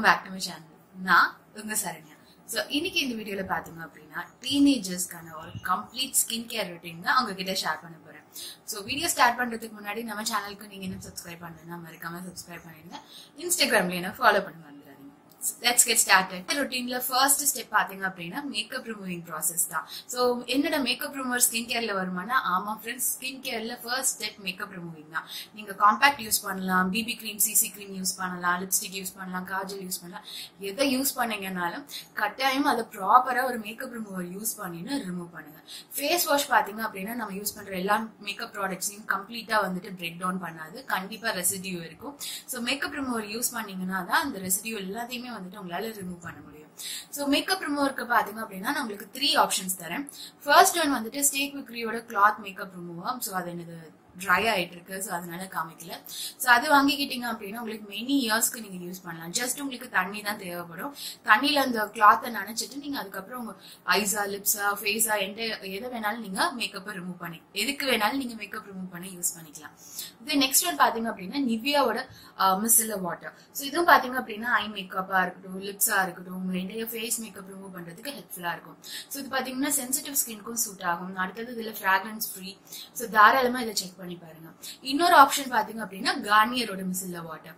back to my channel நான் உங்க Saranya so இன்னைக்கு இந்த வீடியோல பாத்தீங்க அப்படின்னா டீனேஜர்ஸ்க்கான ஒரு கம்ப்ளீட் ஸ்கின் கேர் ரொட்டீன் தான் உங்ககிட்ட ஷேர் பண்ண போறேன் ஸோ வீடியோ ஸ்டார்ட் பண்றதுக்கு முன்னாடி நம்ம சேனலுக்கு நீங்க என்ன சப்ஸ்கிரைப் பண்ணலன்னா மறக்காம சப்ஸ்கிரைப் பண்ணிடுங்க இன்ஸ்டாகிராம்ல என்ன ஃபாலோ பண்ணி வந்துடாதீங்க லெட்ஸ் கெட் ஸ்டார்டட் ரொட்டீன்ல ஃபர்ஸ்ட் ஸ்டெப் பாத்தீங்க அப்படின்னா மேக்கப் ரிமூவிங் ப்ராசஸ் தான் ஸோ என்னோட மேக்கப் ரிமூவர் ஸ்கின் கேர்ல வருமானா ஆமா ஃப்ரெண்ட்ஸ் ஸ்கின் கேர்ல ஃபர்ஸ்ட் ஸ்டெப் மேக்கப் ரிமூவிங் தான் நீங்க காம்பாக்ட் யூஸ் பண்ணலாம் BB cream CC cream use பண்ணலாம் லிப்ஸ்டிக் யூஸ் பண்ணலாம் காஜல் யூஸ் பண்ணலாம் எதை யூஸ் பண்ணீங்கனாலும் கட்டாயம் அதை ப்ராப்பரா ஒரு மேக்கப் ரிமூவர் யூஸ் பண்ணின்னு ரிமூவ் பண்ணுங்க ஃபேஸ் வாஷ் பாத்தீங்க அப்படின்னா நம்ம யூஸ் பண்ற எல்லா மேக்கப் ப்ராடக்ட்ஸையும் கம்ப்ளீட்டா வந்துட்டு பிரேக் டவுன் பண்ணாது கண்டிப்பா ரெசிடியூ இருக்கும் ஸோ மேக்கப் ரிமூவர் யூஸ் பண்ணீங்கன்னா தான் அந்த ரெசிடியூ எல்லாத்தையுமே வந்துட்டு உங்களால ரிமூவ் பண்ண முடியும் ஸோ மேக்கப் ரிமூவருக்கு பாத்தீங்க அப்படின்னா நான் உங்களுக்கு த்ரீ ஆப்ஷன்ஸ் தரேன் ஃபர்ஸ்ட் ஒன் வந்துட்டு ஸ்டேக் விக்ரியோட கிளாத் மேக்கப் ரிமூவர் ஸோ அது என்னது ட்ரை ஆயிட்டு இருக்கு ஸோ அதனால காமிக்கல ஸோ அது வாங்கிக்கிட்டீங்க அப்படின்னா உங்களுக்கு மெனி இயர்ஸ்க்கு நீங்க யூஸ் பண்ணலாம் ஜஸ்ட் உங்களுக்கு தண்ணி தான் தேவைப்படும் தண்ணியில அந்த கிளாத்தை நினைச்சிட்டு நீங்க அதுக்கப்புறம் உங்க ஐஸா லிப்ஸா ஃபேஸா எந்த எதை வேணாலும் நீங்க மேக்கப்பை ரிமூவ் பண்ணி எதுக்கு வேணாலும் நீங்க மேக்கப் ரிமூவ் பண்ணி யூஸ் பண்ணிக்கலாம் இது நெக்ஸ்ட் ஒன் பாத்தீங்க அப்படின்னா நிவியாவோட மிஸ்ல வாட்டர் ஸோ இதுவும் பாத்தீங்க அப்படின்னா ஐ மேக்கப்பா இருக்கட்டும் லிப்ஸா இருக்கட்டும் உங்க என்டைய ஃபேஸ் மேக்கப் ரிமூவ் பண்றதுக்கு ஹெல்ப்ஃபுல்லா இருக்கும் ஸோ இது பாத்தீங்கன்னா சென்சிட்டிவ் ஸ்கின்க்கும் சூட் ஆகும் அடுத்தது இதுல ஃபிராக்ரன்ஸ் ஃப்ரீ ஸோ தாராளமா இதை செக் பண்ணி பாருங்க இன்னொரு ஆப்ஷன் பாத்தீங்க அப்படின்னா கார்னியரோட மிசில்ல வாட்டர்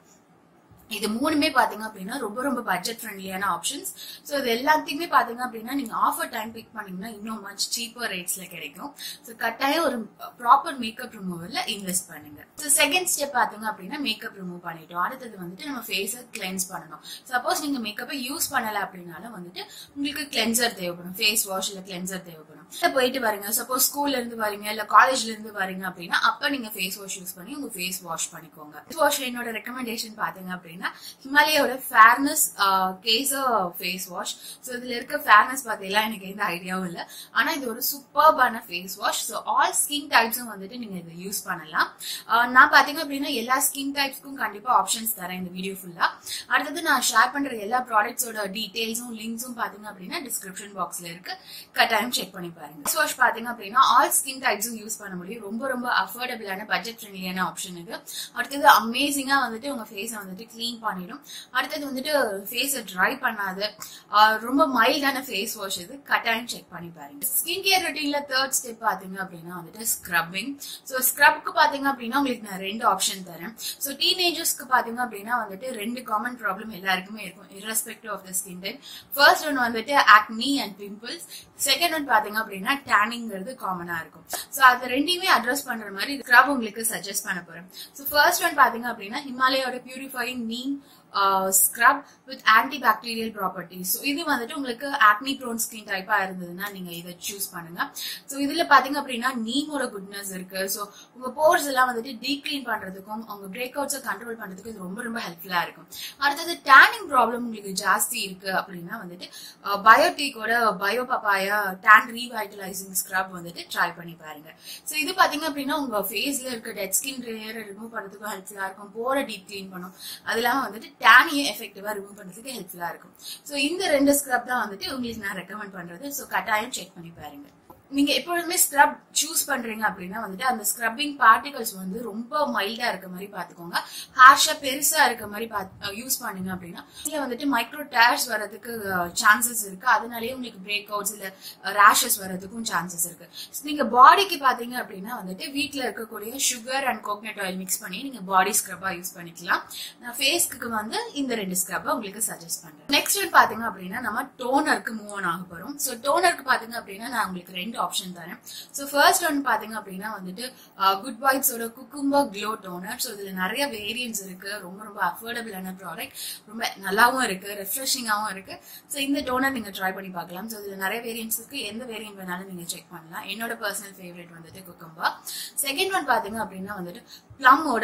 இது மூணுமே பாத்தீங்க அப்படின்னா ரொம்ப ரொம்ப பட்ஜெட் ஃப்ரெண்ட்லியான ஆப்ஷன்ஸ் ஸோ இது எல்லாத்தையுமே பாத்தீங்க அப்படின்னா நீங்க ஆஃபர் டைம் பிக் பண்ணீங்கன்னா இன்னும் மச் சீப்பர் ரேட்ஸ்ல கிடைக்கும் ஸோ கட்டாயம் ஒரு ப்ராப்பர் மேக்கப் ரிமூவர்ல இன்வெஸ்ட் பண்ணுங்க ஸோ செகண்ட் ஸ்டெப் பாத்தீங்க அப்படின்னா மேக்கப் ரிமூவ் பண்ணிட்டோம் அடுத்தது வந்துட்டு நம்ம ஃபேஸை கிளென்ஸ் பண்ணணும் சப்போஸ் நீங்க மேக்கப்பை யூஸ் பண்ணல அப்படின்னாலும் வந்துட்டு உங்களுக்கு கிளென்சர் தேவைப்படும் ஃபேஸ் வாஷ் இல்ல கிளென்சர் தேவைப்படும் போயிட்டு வரீங்க சப்போஸ் ஸ்கூல்ல இருந்து வரீங்க இல்ல காலேஜ்ல இருந்து வரீங்க அப்படின்னா அப்ப நீங்க ஃபேஸ் வாஷ் யூஸ் பண்ணி உங்க ஃபேஸ் வாஷ் பண்ணிக்கோங்க ஃபேஸ் வாஷ் என்னோட ரெக்கமெண்டேஷன் பாத்தீங்க அப்படின்னா ஹிமாலயோட ஃபேர்னஸ் கேசோ ஃபேஸ் வாஷ் ஸோ இதுல இருக்க ஃபேர்னஸ் பார்த்தீங்களா எனக்கு எந்த ஐடியாவும் இல்லை ஆனா இது ஒரு சூப்பர்பான face wash so all skin டைப்ஸும் வந்துட்டு நீங்க இதை யூஸ் பண்ணலாம் நான் பாத்தீங்க அப்படின்னா எல்லா ஸ்கின் டைப்ஸ்க்கும் கண்டிப்பா ஆப்ஷன்ஸ் தரேன் இந்த வீடியோ ஃபுல்லா அடுத்தது நான் ஷேர் பண்ற எல்லா ப்ராடக்ட்ஸோட டீடைல்ஸும் லிங்க்ஸும் பாத்தீங்க அப்படின்னா டிஸ்கிரிப்ஷன் பாக்ஸ்ல இருக்கு கட்டாயம் செக் பண்ணி பாருங்க ஃபேஸ் வாஷ் பாத்தீங்க அப்படின்னா ஆல் ஸ்கின் டைப்ஸும் யூஸ் பண்ண முடியும் ரொம்ப ரொம்ப அஃபோர்டபுளான பட்ஜெட் ஃப்ரெண்ட்லியான ஆப்ஷன் இது அடுத்தது அமேசிங்கா வந்துட்டு உங்க ஃபேஸை வந்துட்டு கிளீன் பண்ணிடும் அடுத்தது வந்துட்டு ஃபேஸை ட்ரை பண்ணாது ரொம்ப மைல்டான ஃபேஸ் வாஷ் இது கட்டாயம் செக் பண்ணி பாருங்க ஸ்கின் கேர் ரொட்டீன்ல தேர்ட் ஸ்டெப் பாத்தீங்க அப்படின்னா வந்துட்டு ஸ்க்ரப்பிங் ஸோ ஸ்க்ரப்க்கு பாத்தீங்க அப்படின்னா உங்களுக்கு நான் ரெண்டு ஆப்ஷன் தரேன் ஸோ டீனேஜர்ஸ்க்கு பாத்தீங்க அப்படின்னா வந்துட்டு ரெண்டு காமன் ப்ராப்ளம் எல்லாருக்குமே இருக்கும் irrespective of the skin type first one வந்துட்டு acne and pimples second one பாத்தீங்க அப்படின்னா டேனிங்கிறது காமனா இருக்கும் ஸோ அது ரெண்டையுமே அட்ரஸ் பண்ற மாதிரி ஸ்க்ரப் உங்களுக்கு சஜஸ்ட் பண்ண போறேன் ஸோ ஃபர்ஸ்ட் ஒன் பாத்தீங்க அப்படின்னா ஹிமாலயோட purifying neem scrub with antibacterial properties so இது வந்துட்டு உங்களுக்கு ஆக்னி ப்ரோன் ஸ்கின் டைப்பா இருந்ததுன்னா நீங்க இதை சூஸ் பண்ணுங்க ஸோ இதுல பாத்தீங்க அப்படின்னா நீமோட குட்னஸ் இருக்கு ஸோ உங்க போர்ஸ் எல்லாம் வந்துட்டு டீக்ளீன் பண்றதுக்கும் உங்க பிரேக் அவுட்ஸை கண்ட்ரோல் பண்றதுக்கும் இது ரொம்ப ரொம்ப ஹெல்ப்ஃபுல்லா இருக்கும் அடுத்தது டேனிங் ப்ராப்ளம் உங்களுக்கு ஜாஸ்தி இருக்கு அப்படின்னா வந்துட்டு பயோட்டிக்கோட bio papaya tan revitalising scrub வந்துட்டு ட்ரை பண்ணி பாருங்க ஸோ இது பாத்தீங்க அப்படின்னா உங்க ஃபேஸ்ல இருக்க டெட் ஸ்கின் லேயரை ரிமூவ் பண்றதுக்கும் ஹெல்ப்ஃபுல்லா இருக்கும் போரை டீப் கிளீன் பண்ணும் அது இல்லாம வந்துட்டு டேனியை எஃபெக்டிவா ரிமூவ் பண்றதுக்கு ஹெல்ப்ஃபுல்லா இருக்கும் ஸோ இந்த ரெண்டு ஸ்க்ரப் தான் வந்துட்டு உங்களுக்கு நான் ரெக்கமெண்ட் பண்றது ஸோ கட்டாயம் செக் பண்ணி பாருங்க நீங்க எப்பொழுதுமே ஸ்க்ரப் சூஸ் பண்றீங்க அப்படின்னா வந்துட்டு அந்த ஸ்க்ரப்பிங் பார்ட்டிகல்ஸ் வந்து ரொம்ப மைல்டா இருக்க மாதிரி பாத்துக்கோங்க ஹார்ஷா பெருசா இருக்க மாதிரி யூஸ் பண்ணீங்க அப்படின்னா இதுல வந்துட்டு மைக்ரோ டேர்ஸ் வரதுக்கு சான்சஸ் இருக்கு அதனாலேயே உங்களுக்கு பிரேக் அவுட்ஸ் இல்ல ரேஷஸ் வரதுக்கும் சான்சஸ் இருக்கு நீங்க பாடிக்கு பாத்தீங்க அப்படின்னா வந்துட்டு வீட்டுல இருக்கக்கூடிய sugar and coconut oil mix பண்ணி நீங்க பாடி ஸ்க்ரப்பா யூஸ் பண்ணிக்கலாம் நான் ஃபேஸ்க்கு வந்து இந்த ரெண்டு ஸ்க்ரப்பை உங்களுக்கு சஜஸ்ட் பண்றேன் நெக்ஸ்ட் ஒன் பாத்தீங்க அப்படின்னா நம்ம டோனருக்கு மூவ் ஆன் ஆக போறோம் ஸோ டோனருக்கு பாத்தீங்க அப்படின்னா நான் உங்களுக்கு ரெண்டு ஆப்ஷன் தரேன் ஸோ ஃபர்ஸ்ட் ஒன் பாத்தீங்க அப்படின்னா வந்துட்டு குட் வைப்ஸோட குக்கும்பா க்ளோ டோனர் ஸோ இதுல நிறைய வேரியன்ஸ் இருக்கு ரொம்ப ரொம்ப அஃபோர்டபுளான ப்ராடக்ட் ரொம்ப நல்லாவும் இருக்கு ரெஃப்ரெஷிங்காகவும் இருக்கு ஸோ இந்த டோனர் நீங்க ட்ரை பண்ணி பார்க்கலாம் ஸோ இதுல நிறைய வேரியன்ஸ் இருக்கு எந்த வேரியன்ட் வேணாலும் நீங்க செக் பண்ணலாம் என்னோட பர்சனல் ஃபேவரட் வந்துட்டு குக்கும்பா செகண்ட் ஒன் பாத்தீங்க அப்படின்னா வந்துட்டு பிளம்மோட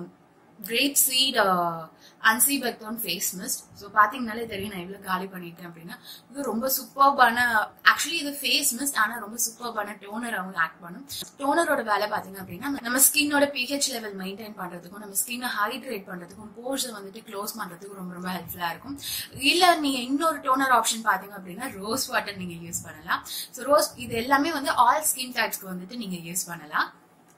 கிரேப் சீட் அன்சிபெக்டோன் ஃபேஸ் மிஸ்ட் ஸோ பார்த்தீங்கனாலே தெரியும் நான் எவ்வளோ காலி பண்ணிட்டேன் அப்படின்னா இது ரொம்ப சூப்பர்பான ஆக்சுவலி இது ஃபேஸ் மிஸ்ட் ஆனால் ரொம்ப சூப்பர்பான டோனர் அவங்க ஆக்ட் பண்ணும் டோனரோட வேலை பார்த்தீங்க அப்படின்னா நம்ம ஸ்கின்னோட பிஹெச் லெவல் மெயின்டைன் பண்ணுறதுக்கும் நம்ம ஸ்கின்னை ஹைட்ரேட் பண்ணுறதுக்கும் போர்ஸை வந்துட்டு க்ளோஸ் பண்ணுறதுக்கும் ரொம்ப ரொம்ப ஹெல்ப்ஃபுல்லாக இருக்கும் இல்லை நீங்கள் இன்னொரு டோனர் ஆப்ஷன் பார்த்தீங்க அப்படின்னா ரோஸ் வாட்டர் நீங்கள் யூஸ் பண்ணலாம் ஸோ ரோஸ் இது எல்லாமே வந்து ஆல் ஸ்கின் டைப்ஸ்க்கு வந்துட்டு நீங்கள் யூஸ் பண்ணலாம்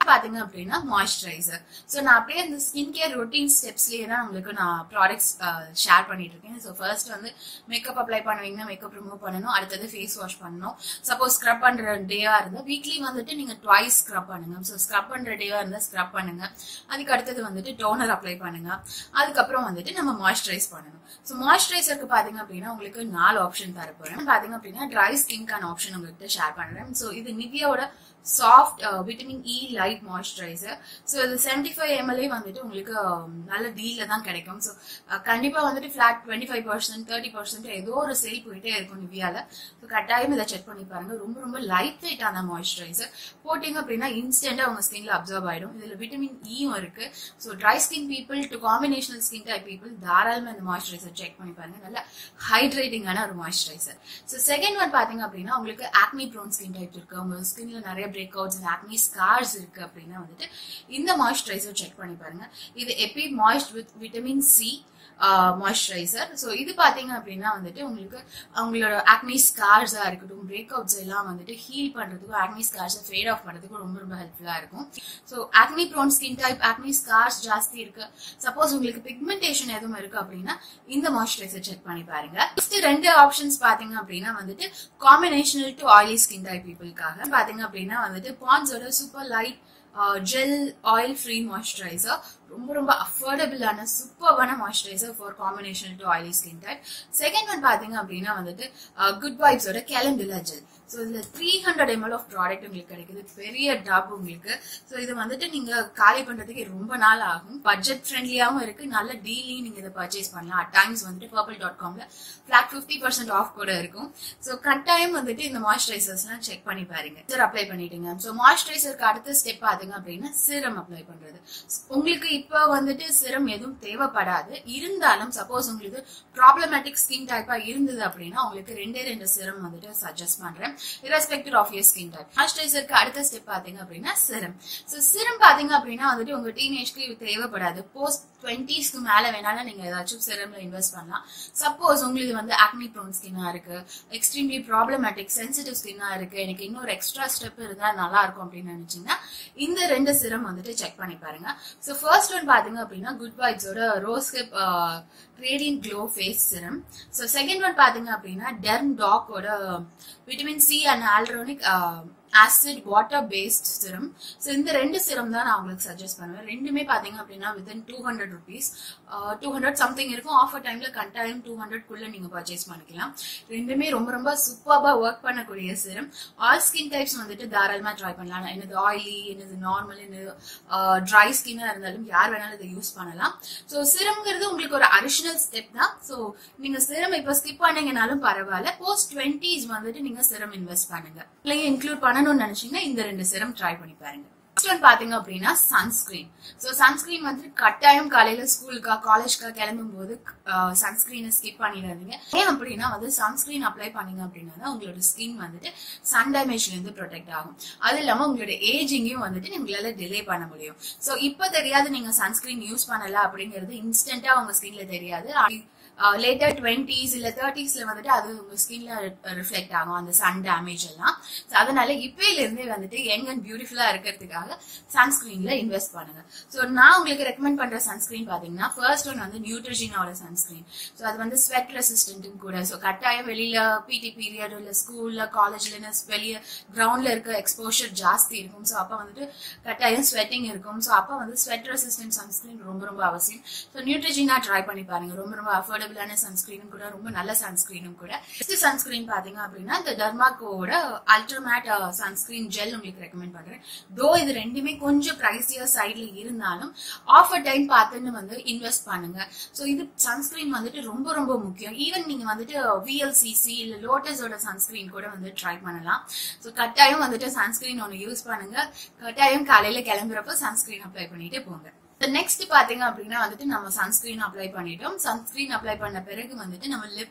பாத்தீங்க அப்படின்னா மாய்ஸ்சரைசர் ஸோ நான் அப்படியே இந்த ஸ்கின் கேர் ரொட்டீன் ஸ்டெப்ஸ்லயே தான் உங்களுக்கு நான் ப்ராடக்ட்ஸ் ஷேர் பண்ணிட்டு இருக்கேன் ஸோ ஃபர்ஸ்ட் வந்து மேக்கப் அப்ளை பண்ணுவீங்கன்னா மேக்கப் ரிமூவ் பண்ணணும் அடுத்தது ஃபேஸ் வாஷ் பண்ணணும் சப்போஸ் ஸ்க்ரப் பண்ற டேவா இருந்தா வீக்லி வந்துட்டு நீங்க ட்வைஸ் ஸ்க்ரப் பண்ணுங்க ஸோ ஸ்க்ரப் பண்ற டேவா இருந்தா ஸ்க்ரப் பண்ணுங்க அதுக்கு அடுத்தது வந்துட்டு டோனர் அப்ளை பண்ணுங்க அதுக்கப்புறம் வந்துட்டு நம்ம மாய்ஸ்சரைஸ் பண்ணணும் ஸோ மாய்ஸ்சரைசருக்கு பாத்தீங்க அப்படின்னா உங்களுக்கு நாலு ஆப்ஷன் தர போறேன் பாத்தீங்க அப்படின்னா ட்ரை ஸ்கின்கான ஆப்ஷன் உங்ககிட்ட ஷேர் பண்றேன் ஸோ இது நிவியோட soft vitamin E light moisturiser so இது செவன்டி ஃபைவ் எம்எல்ஏ வந்துட்டு உங்களுக்கு நல்ல டீல்ல தான் கிடைக்கும் ஸோ கண்டிப்பா வந்துட்டு flat twenty five percent thirty percent ஏதோ ஒரு சேல் போயிட்டே இருக்கும் நிவியால ஸோ கட்டாயம் இதை செக் பண்ணி பாருங்க ரொம்ப ரொம்ப லைட் வெயிட்டான மாய்ஸ்சரைசர் போட்டீங்க அப்படின்னா இன்ஸ்டன்டா உங்க ஸ்கின்ல அப்சர்வ் ஆயிடும் இதுல விட்டமின் இயும் இருக்கு so dry skin people to combinational skin type people தாராளமா இந்த மாய்ஸ்சரைசர் செக் பண்ணி பாருங்க நல்ல ஹைட்ரேட்டிங்கான ஒரு மாய்ஸ்சரைசர் ஸோ செகண்ட் ஒன் பாத்தீங்க அப்படின்னா உங்களுக்கு ஆக்னி ப்ரோன் ஸ்கின் டைப் இருக்கு உங்க ஸ்கின்ல நிறைய breakouts and acne scars இருக்கு அப்படின்னா வந்துட்டு இந்த மாய்ஸ்சரைசர் செக் பண்ணி பாருங்க இது எப்பி moist with vitamin C moisturiser so இது பாத்தீங்க அப்படின்னா வந்துட்டு உங்களுக்கு அவங்களோட ஆக்னி ஸ்கார்ஸா இருக்கட்டும் பிரேக் அவுட்ஸ் எல்லாம் வந்துட்டு ஹீல் பண்றதுக்கும் ஆக்னி ஸ்கார்ஸ் ஃபேட் ஆஃப் பண்றதுக்கும் ரொம்ப ரொம்ப ஹெல்ப்ஃபுல்லா இருக்கும் so acne prone skin type acne scars ஜாஸ்தி இருக்கு சப்போஸ் உங்களுக்கு பிக்மெண்டேஷன் எதுவும் இருக்கு அப்படின்னா இந்த மாய்ஸ்சரைசர் செக் பண்ணி பாருங்க நெக்ஸ்ட் ரெண்டு ஆப்ஷன்ஸ் பாத்தீங்க அப்படின்னா வந்துட்டு combinational to oily skin type பீப்புளுக்காக பாத்தீங்க அப்படின்னா வந்துட்டு பான்ஸோட super light gel oil free moisturiser ரொம்ப ரொம்ப அஃபோர்டபுளான சூப்பர்வான moisturiser for combination to oily skin type second one பாத்தீங்க அப்படின்னா வந்துட்டு குட் வைப்ஸோட கேலண்டுலா ஜெல் ஸோ இதுல three hundred ML of product உங்களுக்கு கிடைக்குது பெரிய டாப் உங்களுக்கு ஸோ இது வந்துட்டு நீங்க காலி பண்றதுக்கு ரொம்ப நாள் ஆகும் பட்ஜெட் ஃப்ரெண்ட்லியாவும் இருக்கு நல்ல டீலையும் நீங்க இதை பர்ச்சேஸ் பண்ணலாம் அட் டைம்ஸ் வந்துட்டு பர்பிள் டாட் காம்ல ஃபிளாட் ஃபிஃப்டி பர்சன்ட் ஆஃப் கூட இருக்கும் ஸோ கட்டாயம் வந்துட்டு இந்த மாய்ஸ்சரைசர்ஸ்லாம் செக் பண்ணி பாருங்க சார் அப்ளை பண்ணிட்டீங்க ஸோ மாய்ஸ்சரைசருக்கு அடுத்த ஸ்டெப் பாத்தீங்க அப்படின்னா சிரம் அப்ளை பண்றது உங்களுக்கு இப்போ வந்துட்டு சிரம் எதுவும் தேவைப்படாது இருந்தாலும் சப்போஸ் உங்களுக்கு ப்ராப்ளமேட்டிக் ஸ்கின் டைப்பா இருந்தது அப்படின்னா உங்களுக்கு ரெண்டே ரெண்டு சிரம் வந்துட்டு சஜஸ்ட் பண்றேன் irrespective of your skin type மாய்ஸ்சரைசருக்கு அடுத்த ஸ்டெப் பாத்தீங்க அப்படின்னா சிரம் ஸோ சிரம் பாத்தீங்க அப்படின்னா வந்துட்டு உங்க டீனேஜ்க்கு இது தேவைப்படாது போஸ்ட் டுவெண்ட்டிஸ்க்கு மேல வேணாலும் நீங்க ஏதாச்சும் சிரம்ல இன்வெஸ்ட் பண்ணலாம் சப்போஸ் உங்களுக்கு வந்து ஆக்னி ப்ரோன் ஸ்கின்னா இருக்கு எக்ஸ்ட்ரீம்லி ப்ராப்ளமேட்டிக் சென்சிட்டிவ் ஸ்கின்னா இருக்கு எனக்கு இன்னொரு எக்ஸ்ட்ரா ஸ்டெப் இருந்தா நல்லா இருக்கும் அப்படின்னு நினைச்சீங்கன்னா இந்த ரெண்டு சிரம் வந்துட்டு செக் பண்ணி பாருங்க ஸோ ஃபர்ஸ்ட் ஒன் பாத்தீங்க அப்படின்னா குட் வைப்ஸோட rose hip radiant glow face serum so second one பாத்தீங்க அப்படின்னா டெர்ம் டாக்கோட vitamin C and hyaluronic acid water based serum so இந்த ரெண்டு சிரம் தான் நான் உங்களுக்கு சஜஸ்ட் பண்ணுவேன் ரெண்டுமே பாத்தீங்க அப்படின்னா within two hundred rupees two hundred something இருக்கும் ஆஃபர் டைம்ல கட்டாயம் டூ ஹண்ட்ரட் குள்ள நீங்க பர்ச்சேஸ் பண்ணிக்கலாம் ரெண்டுமே ரொம்ப ரொம்ப சூப்பர்பா ஒர்க் பண்ணக்கூடிய சிரம் ஆல் ஸ்கின் டைப்ஸ் வந்துட்டு தாராளமா ட்ரை பண்ணலாம் என்னது ஆயிலி என்னது நார்மல் என்னது ட்ரை ஸ்கின்னா இருந்தாலும் யார் வேணாலும் இதை யூஸ் பண்ணலாம் ஸோ சிரம்ங்கிறது உங்களுக்கு ஒரு அடிஷனல் ஸ்டெப் தான் ஸோ நீங்க சிரம் இப்போ ஸ்கிப் பண்ணீங்கனாலும் பரவாயில்ல போஸ்ட் டுவெண்ட்டிஸ் வந்துட்டு நீங்க சிரம் இன்வெஸ்ட் பண்ணுங்க இல்லைங்க இன்க்ளூட் பண்ணணும்னு நினைச்சீங்கன்னா இந்த ரெண்டு சிரம் ட்ரை பண்ணி பாருங்க நெக்ஸ்ட் ஒன் பாத்தீங்க அப்படின்னா சன்ஸ்கிரீன் ஸோ சன்ஸ்கிரீன் வந்து கட்டாயம் காலையில ஸ்கூலுக்கா காலேஜ்க்கா கிளம்பும் போது சன்ஸ்கிரீனை ஸ்கிப் பண்ணிடாதீங்க ஏன் அப்படின்னா வந்து சன்ஸ்கிரீன் அப்ளை பண்ணீங்க அப்படின்னா தான் உங்களோட ஸ்கின் வந்துட்டு சன் டேமேஜ்ல இருந்து ப்ரொடெக்ட் ஆகும் அது இல்லாம உங்களோட ஏஜிங்கையும் வந்துட்டு உங்களால டிலே பண்ண முடியும் ஸோ இப்போ தெரியாது நீங்க சன்ஸ்கிரீன் யூஸ் பண்ணல அப்படிங்கிறது இன்ஸ்டன்டா உங்க ஸ்கின்ல தெரியாது லேட்டர் டுவெண்ட்டிஸ் இல்ல தேர்ட்டிஸ்ல வந்துட்டு அது உங்க ஸ்கின்ல ரிஃப்ளெக்ட் ஆகும் அந்த சன் டேமேஜ் எல்லாம் So, அதனால இப்பையில இருந்தே வந்துட்டு யங் அண்ட் பியூட்டிஃபுல்லா இருக்கிறதுக்காக சன்ஸ்கிரீன்ல இன்வெஸ்ட் பண்ணுங்க ஸோ நான் உங்களுக்கு ரெக்கமெண்ட் பண்ற சன்ஸ்கிரீன் பாத்தீங்கன்னா ஃபர்ஸ்ட் ஒன் வந்து நியூட்ரிஜினோட சன்ஸ்கிரீன் ஸோ அது வந்து ஸ்வெட் ரெசிஸ்டன்ட்டும் கூட ஸோ கட்டாயம் வெளியில பிடி பீரியட் இல்ல ஸ்கூல்ல காலேஜ்ல வெளிய கிரவுண்ட்ல இருக்க எக்ஸ்போஷர் ஜாஸ்தி இருக்கும் ஸோ அப்ப வந்துட்டு கட்டாயம் ஸ்வெட்டிங் இருக்கும் ஸோ அப்ப வந்து ஸ்வெட் ரெசிஸ்டன்ட் சன்ஸ்கிரீன் ரொம்ப ரொம்ப அவசியம் ஸோ நியூட்ரிஜினா ட்ரை பண்ணி பாருங்க ரொம்ப ரொம்ப அஃபோர்டபுளான சன்ஸ்கிரீனும் கூட ரொம்ப நல்ல சன்ஸ்கிரீனும் கூட நெக்ஸ்ட் சன்ஸ்கிரீன் பாத்தீங்க அப்படின்னா இந்த டர்மாக்கோட அல்ட்ராமேட் சன்ஸ்கிரீன் ஜெல் உங்களுக்கு ரெக்கமெண்ட் பண்றேன் தோ இது ரெண்டுமே கொஞ்சம் பிரைசியர் சைட்ல இருந்தாலும் ஆஃபர் டைம் பார்த்துன்னு வந்து இன்வெஸ்ட் பண்ணுங்க ஸோ இது சன்ஸ்கிரீன் வந்துட்டு ரொம்ப ரொம்ப முக்கியம் ஈவன் நீங்க வந்துட்டு விஎல்சிசி இல்ல லோட்டஸோட சன்ஸ்கிரீன் கூட வந்து ட்ரை பண்ணலாம் ஸோ கட்டாயம் வந்துட்டு சன்ஸ்கிரீன் ஒன்று யூஸ் பண்ணுங்க கட்டாயம் காலையில கிளம்புறப்ப சன்ஸ்கிரீன் அப்ளை பண்ணிட்டு போங்க நெக்ஸ்ட் பாத்தீங்க அப்படின்னா வந்துட்டு நம்ம சன்ஸ்கிரீன் அப்ளை பண்ணிட்டோம் சன்ஸ்கிரீன் அப்ளை பண்ண பிறகு வந்துட்டு நம்ம லிப்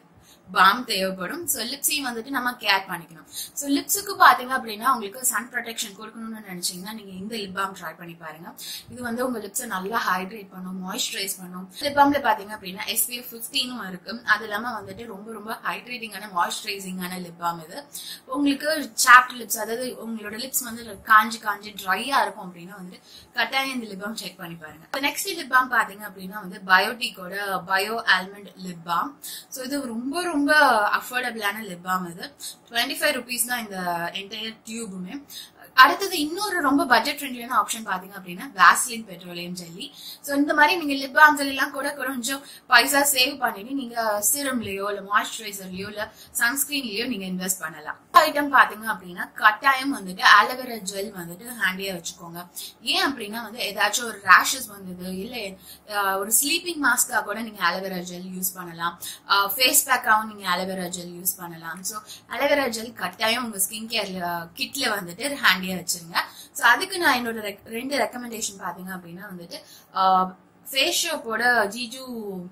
பாம் தேவைப்படும் ஸோ லிப்ஸையும் வந்துட்டு நம்ம கேர் பண்ணிக்கணும் ஸோ லிப்ஸுக்கு பாத்தீங்க அப்படின்னா உங்களுக்கு சன் ப்ரொடெக்ஷன் கொடுக்கணும்னு நினைச்சீங்கன்னா நீங்க இந்த லிப் பாம் ட்ரை பண்ணி பாருங்க இது வந்து உங்க லிப்ஸை நல்லா ஹைட்ரேட் பண்ணும் மாய்ஸ்சரைஸ் பண்ணும் லிப் பாம்ல பாத்தீங்க அப்படின்னா எஸ்பிஎஃப் ஃபிஃப்டீனும் இருக்கு அது இல்லாம வந்துட்டு ரொம்ப ரொம்ப ஹைட்ரேட்டிங்கான மாய்ஸ்சரைசிங்கான லிப் பாம் இது உங்களுக்கு சாப்ட் லிப்ஸ் அதாவது உங்களோட லிப்ஸ் வந்து காஞ்சி காஞ்சி ட்ரையா இருக்கும் அப்படின்னா வந்து கட்டாயம் இந்த லிப் பாம் செக் பண்ணி பாருங்க நெக்ஸ்ட் லிப் பாம் பாத்தீங்க அப்படின்னா வந்து பயோட்டிக்கோட bio almond lip balm so இது ரொம்ப ரொம்ப அஃபோர்டபுளான லிப் பாம் இது டுவெண்ட்டி ஃபைவ் ருபீஸ் தான் இந்த என்டையர் டியூபுமே அடுத்தது இன்னொரு ரொம்ப பட்ஜெட் ஃப்ரெண்ட்லியான ஆப்ஷன் பாத்தீங்க அப்படின்னா வாஸ்லின் பெட்ரோலியம் ஜெல்லி ஸோ இந்த மாதிரி நீங்க லிப் பாம்ஸ் எல்லாம் கூட கொஞ்சம் பைசா சேவ் பண்ணிட்டு நீங்க சீரம்லயோ இல்ல மாய்ஸ்சரைசர்லயோ இல்ல சன்ஸ்கிரீன்லயோ நீங்க இன்வெஸ்ட் பண்ணலாம் ஐட்டம் பாத்தீங்க அப்படின்னா கட்டாயம் வந்துட்டு ஆலோவேரா ஜெல் வந்துட்டு ஹேண்டியா வச்சுக்கோங்க ஏன் அப்படின்னா வந்து ஏதாச்சும் ஒரு ரேஷஸ் வந்தது இல்ல அஹ், ஒரு ஸ்லீப்பிங் மாஸ்கா கூட நீங்க ஆலோவேரா ஜெல் யூஸ் பண்ணலாம் ஃபேஸ் பேக்காவும் நீங்க ஆலோவேரா ஜெல் யூஸ் பண்ணலாம் ஸோ ஆலோவேரா ஜெல் கட்டாயம் உங்க ஸ்கின் கேர் கிட்ல வந்துட்டு ஹேண்டியா வச்சிருங்க ஸோ அதுக்கு நான் என்னோட rec- ரெண்டு ரெக்கமெண்டேஷன் பாத்தீங்க அப்படின்னா வந்துட்டு ஃபேஸ் ஷோப்போட Jeju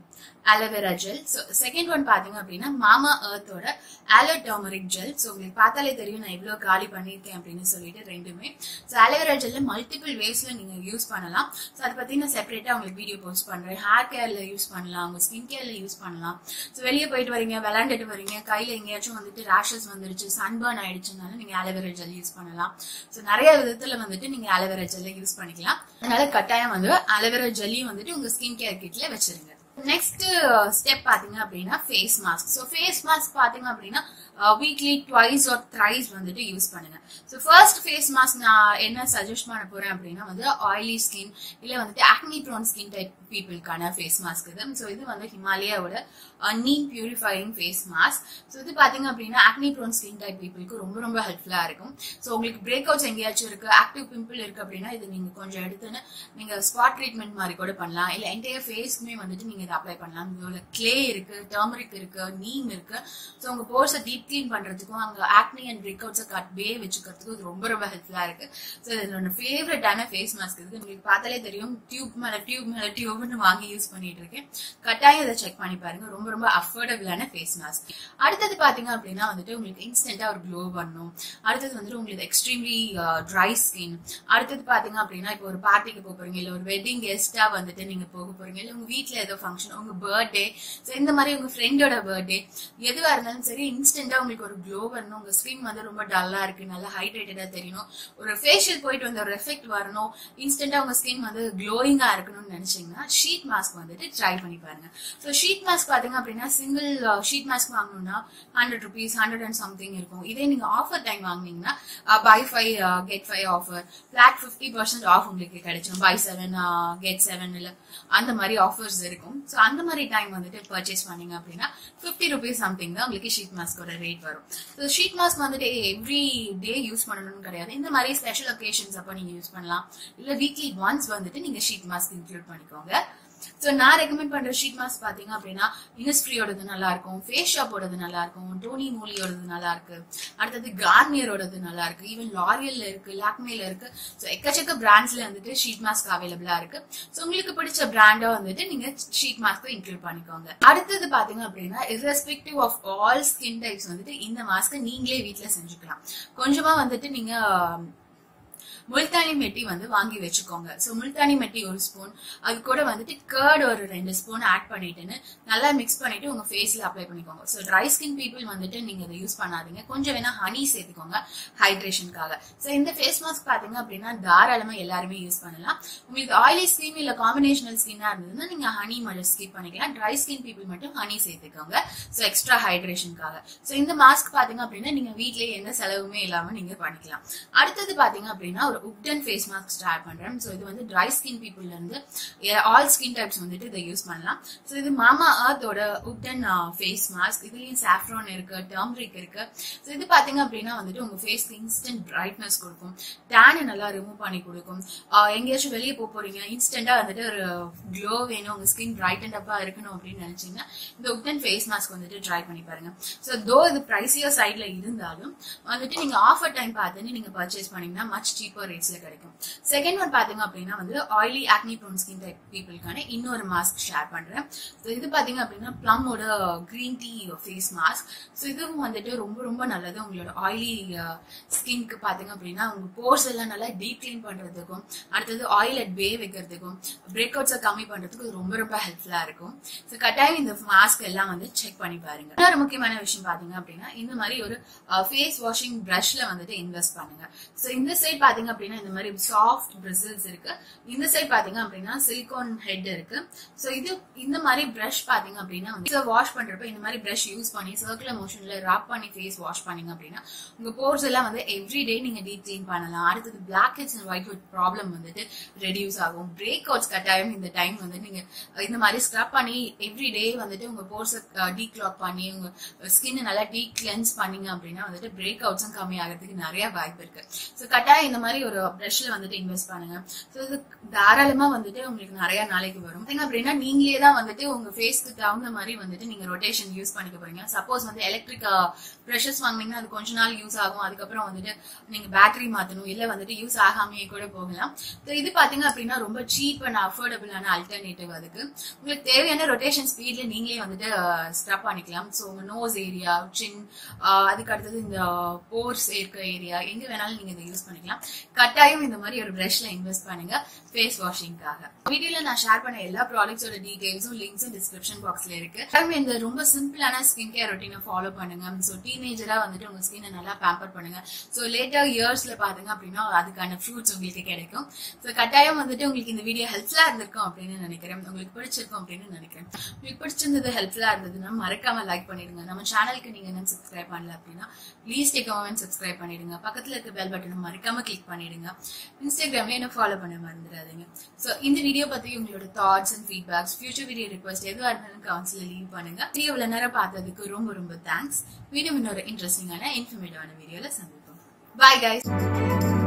aloe vera gel so second one பாத்தீங்க அப்படின்னா மாமா எர்த்தோட ஆலோ டர்மரிக் ஜெல் ஸோ உங்களுக்கு பார்த்தாலே தெரியும் நான் எவ்வளோ காலி பண்ணியிருக்கேன் அப்படின்னு சொல்லிட்டு ரெண்டுமே ஸோ ஆலோவேரா ஜெல்ல மல்டிபிள் வேஸ்ல நீங்க யூஸ் பண்ணலாம் ஸோ அதை பத்தி நான் செப்பரேட்டா உங்களுக்கு வீடியோ போஸ்ட் பண்றேன் ஹேர் கேர்ல யூஸ் பண்ணலாம் உங்க ஸ்கின் கேர்ல யூஸ் பண்ணலாம் ஸோ வெளியே போயிட்டு வரீங்க விளையாண்டுட்டு வரீங்க கையில எங்கேயாச்சும் வந்துட்டு ரேஷஸ் வந்துருச்சு சன்பர்ன் ஆயிடுச்சுனால நீங்க ஆலோவேரா ஜெல் யூஸ் பண்ணலாம் ஸோ நிறைய விதத்துல வந்துட்டு நீங்க ஆலோவேரா ஜெல்லை யூஸ் பண்ணிக்கலாம் அதனால கட்டாயம் வந்து ஆலோவேரா ஜெல்லையும் வந்துட்டு உங்க ஸ்கின் கேர் கிட்ல வச்சிருங்க நெக்ஸ்ட் ஸ்டெப் பாத்தீங்க அப்படின்னா face mask so face mask பாத்தீங்க அப்படின்னா வீக்லி ட்வைஸ் ஆர் த்ரைஸ் வந்துட்டு யூஸ் பண்ணுங்க ஸோ ஃபர்ஸ்ட் ஃபேஸ் மாஸ்க் நான் என்ன சஜஸ்ட் பண்ண போறேன் அப்படின்னா வந்து ஆயிலி ஸ்கின் இல்ல வந்துட்டு ஆக்னி ப்ரோன் ஸ்கின் டைப் பீப்புளுக்கான ஃபேஸ் மாஸ்க் இது ஸோ இது வந்து ஹிமாலயாவோட neem purifying face mask so இது பாத்தீங்க அப்படின்னா ஆக்னி ப்ரோன் ஸ்கின் டைப் பீப்புளுக்கு ரொம்ப ரொம்ப ஹெல்ப்ஃபுல்லா இருக்கும் ஸோ உங்களுக்கு பிரேக் அவுட்ஸ் எங்கேயாச்சும் இருக்கு ஆக்டிவ் பிம்பிள் இருக்கு அப்படின்னா இது நீங்க கொஞ்சம் எடுத்துன்னு நீங்க ஸ்பாட் ட்ரீட்மெண்ட் மாதிரி கூட பண்ணலாம் இல்ல என்டையர் ஃபேஸ்க்குமே வந்துட்டு நீங்க இதை அப்ளை பண்ணலாம் இதோட கிளே இருக்கு டர்மரிக் இருக்கு நீம் இருக்கு ஸோ உங்க போர்ஸை டீப் க்ளீன் பண்றதுக்கும் அங்க ஆக்னி அண்ட் பிரேக் அவுட்ஸை கட்வே வச்சுக்கிறதுக்கும் இது ரொம்ப ரொம்ப ஹெல்ப்ஃபுல்லா இருக்கு ஸோ என்னோட ஃபேவரட்டான ஃபேஸ் மாஸ்க் இது உங்களுக்கு பார்த்தாலே தெரியும் டியூப் மேல டியூப் மேல டியூப்னு வாங்கி யூஸ் பண்ணிட்டு இருக்கேன் கட்டாயம் இதை செக் பண்ணி பாருங்க ரொம்ப ரொம்ப அஃபோர்டபுளான ஃபேஸ் மாஸ்க் அடுத்தது பாத்தீங்க அப்படின்னா வந்துட்டு உங்களுக்கு இன்ஸ்டன்டா ஒரு க்ளோ பண்ணும் அடுத்தது வந்துட்டு உங்களுக்கு எக்ஸ்ட்ரீம்லி ட்ரை ஸ்கின் அடுத்தது பாத்தீங்க அப்படின்னா இப்போ ஒரு பார்ட்டிக்கு போக போறீங்க இல்ல ஒரு வெட்டிங் கெஸ்டா வந்துட்டு நீங்க போக போறீங்க இல்ல உங்க வீட்ல ஏதோ ஃபங்க்ஷன் உங்க பர்த்டே இந்த மாதிரி உங்க ஃப்ரெண்டோட பர்த்டே எதுவா இருந்தாலும் சரி இன்ஸ்டன்டா உங்களுக்கு ஒரு க்ளோ வரணும் உங்க ஸ்கின் வந்து ரொம்ப டல்லா இருக்கு நல்லா ஹைட்ரேட்டடா தெரியணும் ஒரு ஃபேஷியல் போயிட்டு வந்த ஒரு எஃபெக்ட் வரணும் இன்ஸ்டன்டா உங்க ஸ்கின் வந்து க்ளோயிங்கா இருக்கணும்னு நினைச்சீங்கன்னா ஷீட் மாஸ்க் வந்துட்டு ட்ரை பண்ணி பாருங்க ஸோ ஷீட் மாஸ்க் பாத்தீங்க அப்படின்னா சிங்கிள் ஷீட் மாஸ்க் வாங்கணும்னா hundred rupees hundred and something இருக்கும் இதே நீங்க ஆஃபர் டைம் வாங்குனீங்கன்னா buy five get five offer flat fifty percent off உங்களுக்கு கிடைக்கும் பை செவன் கெட் செவன் இல்ல அந்த மாதிரி ஆஃபர்ஸ் இருக்கும் ஸோ அந்த மாதிரி டைம் வந்துட்டு பர்ச்சேஸ் பண்ணீங்க அப்படின்னா ஃபிஃப்டி ருபீஸ் சம்திங் தான் உங்களுக்கு ஷீட் மாஸ்கோட ரேட் வரும் ஸோ ஷீட் மாஸ்க் வந்துட்டு எவ்ரி டே யூஸ் பண்ணணும்னு கிடையாது இந்த மாதிரி ஸ்பெஷல் ஒகேஷன்ஸ் அப்போ நீங்க யூஸ் பண்ணலாம் இல்ல வீக்லி ஒன்ஸ் வந்துட்டு நீங்க ஷீட் மாஸ்க் இன்க்ளூட் பண்ணிக்கோங்க ஸோ நான் ரெக்கமெண்ட் பண்ற ஷீட் மாஸ்க் பாத்தீங்க அப்படின்னா இனிஸ்ட்ரியோடது நல்லா இருக்கும் ஃபேஸ் ஷாப்போடது நல்லா இருக்கும் டோனி மூலியோடது நல்லா இருக்கு அடுத்தது கார்னியரோடது நல்லா இருக்கு ஈவன் லாரியல்ல இருக்கு லாக்மேல இருக்கு ஸோ எக்கச்சக்க பிராண்ட்ஸ்ல வந்துட்டு ஷீட் மாஸ்க் அவைலபிளா இருக்கு ஸோ உங்களுக்கு பிடிச்ச பிராண்டா வந்துட்டு நீங்க ஷீட் மாஸ்க் இன்க்ளூட் பண்ணிக்கோங்க அடுத்தது பாத்தீங்க அப்படின்னா irrespective of all skin types வந்துட்டு இந்த மாஸ்க் நீங்களே வீட்ல செஞ்சுக்கலாம் கொஞ்சமா வந்துட்டு நீங்க முல்தானி மெட்டி வந்து வாங்கி வச்சுக்கோங்க ஸோ முல்தானி மெட்டி ஒரு ஸ்பூன் அது கூட வந்துட்டு கர்ட் ஒரு ரெண்டு ஸ்பூன் ஆட் பண்ணிட்டுன்னு நல்லா மிக்ஸ் பண்ணிட்டு உங்க ஃபேஸ்ல அப்ளை பண்ணிக்கோங்க ஸோ ட்ரை ஸ்கின் பீப்புள் வந்துட்டு நீங்க இதை யூஸ் பண்ணாதீங்க கொஞ்சம் வேணா ஹனி சேர்த்துக்கோங்க ஹைட்ரேஷனுக்காக ஸோ இந்த ஃபேஸ் மாஸ்க் பாத்தீங்க அப்படின்னா தாராளமா எல்லாருமே யூஸ் பண்ணலாம் உங்களுக்கு ஆயிலி ஸ்கின் இல்ல காம்பினேஷனல் ஸ்கின்னா இருந்ததுன்னா நீங்க ஹனி மட்டும் ஸ்கிப் பண்ணிக்கலாம் ட்ரை ஸ்கின் பீப்புள் மட்டும் ஹனி சேர்த்துக்கோங்க ஸோ எக்ஸ்ட்ரா ஹைட்ரேஷனுக்காக ஸோ இந்த மாஸ்க் பாத்தீங்க அப்படின்னா நீங்க வீட்லயே எந்த செலவுமே இல்லாம நீங்க பண்ணிக்கலாம் அடுத்தது பாத்தீங்க அப்படின்னா ஒரு உப்டன் ஃபேஸ் மாஸ்க் ஸ்டார்ட் பண்றேன் ஸோ இது வந்து ட்ரை ஸ்கின் பீப்புள்ல இருந்து ஆல் ஸ்கின் டைப்ஸ் வந்துட்டு இதை யூஸ் பண்ணலாம் ஸோ இது மாமா அர்த்தோட உப்டன் ஃபேஸ் மாஸ்க் இதுலயும் சாஃப்ரான் இருக்கு டர்மரிக் இருக்கு ஸோ இது பாத்தீங்க அப்படின்னா வந்துட்டு உங்க ஃபேஸ்க்கு இன்ஸ்டன்ட் பிரைட்னஸ் கொடுக்கும் டேனை நல்லா ரிமூவ் பண்ணி கொடுக்கும் ஆஹ் எங்கேயாச்சும் வெளியே போக போறீங்க இன்ஸ்டன்டா வந்துட்டு ஒரு க்ளோ வேணும் உங்க ஸ்கின் பிரைட் அண்ட் அப்பா இருக்கணும் அப்படின்னு நினைச்சீங்கன்னா இந்த உப்டன் ஃபேஸ் மாஸ்க் வந்துட்டு ட்ரை பண்ணி பாருங்க ஸோ தோ இது பிரைஸியோ சைட்ல இருந்தாலும் வந்துட்டு நீங்க ஆஃபர் டைம் பார்த்துன்னு நீங்க பர்ச்சேஸ் பண்ணீங்கன்னா மச் சீப்பர் லோவர் ரேட்ஸ்ல கிடைக்கும் செகண்ட் ஒன் பாத்தீங்க அப்படின்னா வந்து oily acne prone skin type பீப்புளுக்கான இன்னொரு மாஸ்க் ஷேர் பண்றேன் ஸோ இது பாத்தீங்க அப்படின்னா பிளம்மோட green tea face mask so இதுவும் வந்துட்டு ரொம்ப ரொம்ப நல்லது உங்களோட ஆயிலி ஸ்கின்க்கு பாத்தீங்க அப்படின்னா உங்க போர்ஸ் எல்லாம் நல்லா டீப் கிளீன் பண்றதுக்கும் அடுத்தது ஆயில் அட் பே வைக்கிறதுக்கும் பிரேக் அவுட்ஸை கம்மி பண்றதுக்கு இது ரொம்ப ரொம்ப ஹெல்ப்ஃபுல்லா இருக்கும் ஸோ கட்டாயம் இந்த மாஸ்க் எல்லாம் வந்து செக் பண்ணி பாருங்க இன்னொரு முக்கியமான விஷயம் பாத்தீங்க அப்படின்னா இந்த மாதிரி ஒரு ஃபேஸ் வாஷிங் பிரஷ்ல வந்துட்டு இன்வெஸ்ட் பண்ணுங்க ஸோ இந்த சைட் பாத்தீங்க அப்படின்னா இந்த மாதிரி சாஃப்ட் பிரிசில்ஸ் இருக்கு இந்த சைட் பாத்தீங்க அப்படின்னா சிலிகான் ஹெட் இருக்கு ஸோ இது இந்த மாதிரி பிரஷ் பாத்தீங்க அப்படின்னா வந்து வாஷ் பண்றப்ப இந்த மாதிரி பிரஷ் யூஸ் பண்ணி சர்க்குலர் மோஷன்ல ராப் பண்ணி ஃபேஸ் வாஷ் பண்ணீங்க அப்படின்னா உங்க போர்ஸ் எல்லாம் வந்து எவ்ரி டே நீங்க டீப் கிளீன் பண்ணலாம் அடுத்தது black heads and white head problem வந்துட்டு ரெடியூஸ் ஆகும் பிரேக் அவுட்ஸ் கட்டாயம் இந்த டைம் வந்து நீங்க இந்த மாதிரி ஸ்க்ரப் பண்ணி எவ்ரி டே வந்துட்டு உங்க போர்ஸ் டீ கிளாக் பண்ணி உங்க ஸ்கின் நல்லா டீ கிளென்ஸ் பண்ணீங்க அப்படின்னா வந்துட்டு பிரேக் அவுட்ஸும் கம்மி ஆகிறதுக்கு நிறைய வாய்ப்பு இருக்கு ஸோ கட்டாயம் இந்த மாதிரி ஒரு ப்ரஷ்ல வந்துட்டு இன்வெஸ்ட் பண்ணுங்க ஸோ இது தாராளமா வந்துட்டு உங்களுக்கு நிறைய நாளைக்கு வரும் பாத்தீங்க அப்படின்னா நீங்களே தான் வந்துட்டு உங்க ஃபேஸ்க்கு தகுந்த மாதிரி வந்துட்டு நீங்க ரொட்டேஷன் யூஸ் பண்ணிக்க போறீங்க சப்போஸ் வந்து எலக்ட்ரிக் ப்ரெஷர்ஸ் வாங்கினீங்கன்னா அது கொஞ்ச நாள் யூஸ் ஆகும் அதுக்கப்புறம் வந்துட்டு நீங்க பேட்டரி மாத்தணும் இல்ல வந்துட்டு யூஸ் ஆகாமையே கூட போகலாம் ஸோ இது பாத்தீங்க அப்படின்னா ரொம்ப சீப் அண்ட் அஃபோர்டபுளான அல்டர்னேட்டிவ் அதுக்கு உங்களுக்கு தேவையான ரொட்டேஷன் ஸ்பீட்ல நீங்களே வந்துட்டு ஸ்க்ரப் பண்ணிக்கலாம் ஸோ உங்க நோஸ் ஏரியா சின் அதுக்கு அடுத்தது இந்த போர்ஸ் இருக்க ஏரியா எங்க வேணாலும் நீங்க இதை யூஸ் பண்ணிக்கலாம் கட்டாயம் இந்த மாதிரி ஒரு பிரஷ்ல இன்வெஸ்ட் பண்ணுங்க ஃபேஸ் வாஷிங்காக வீடியோல நான் ஷேர் பண்ண எல்லா ப்ராடக்ட்ஸோட டீடைல்ஸும் லிங்க்ஸும் டிஸ்கிரிப்ஷன் பாக்ஸ்ல இருக்கு எல்லாருமே இந்த ரொம்ப சிம்பிளான ஸ்கின் கேர் ரொட்டீனை ஃபாலோ பண்ணுங்க ஸோ டீனேஜரா வந்துட்டு உங்க ஸ்கினை நல்லா பேம்பர் பண்ணுங்க ஸோ லேட்டர் இயர்ஸ்ல பாத்தீங்க அப்படின்னா அதுக்கான ஃப்ரூட்ஸ் உங்களுக்கு கிடைக்கும் ஸோ கட்டாயம் வந்துட்டு உங்களுக்கு இந்த வீடியோ ஹெல்ப்ஃபுல்லா இருந்திருக்கும் அப்படின்னு நினைக்கிறேன் உங்களுக்கு பிடிச்சிருக்கும் அப்படின்னு நினைக்கிறேன் உங்களுக்கு பிடிச்சிருந்தது ஹெல்ப்ஃபுல்லா இருந்ததுன்னா மறக்காம லைக் பண்ணிடுங்க நம்ம சேனலுக்கு நீங்க என்ன சப்ஸ்கிரைப் பண்ணல அப்படின்னா ப்ளீஸ் டேக் மொமெண்ட் சப்ஸ்கிரைப் பண்ணிடுங்க பக்கத்துல இருக்க பெல் பட்டனை மறக்காம கிளிக் பண்ணிடுங்க இன்ஸ்டாகிராம்ல என்ன ஃபாலோ பண்ண மறந்துடாதீங்க ஸோ இந்த வீடியோ பத்தி உங்களோட thoughts and feedbacks future video request எதுவாக இருந்தாலும் கவுன்சில லீவ் பண்ணுங்க வீடியோ இவ்வளவு நேரம் பார்த்ததுக்கு ரொம்ப ரொம்ப தேங்க்ஸ் வீடியோ இன்னொரு இன்ட்ரெஸ்டிங்கான இன்ஃபர்மேட்டிவான வீடியோல சந்திப்போம் பாய் கைஸ்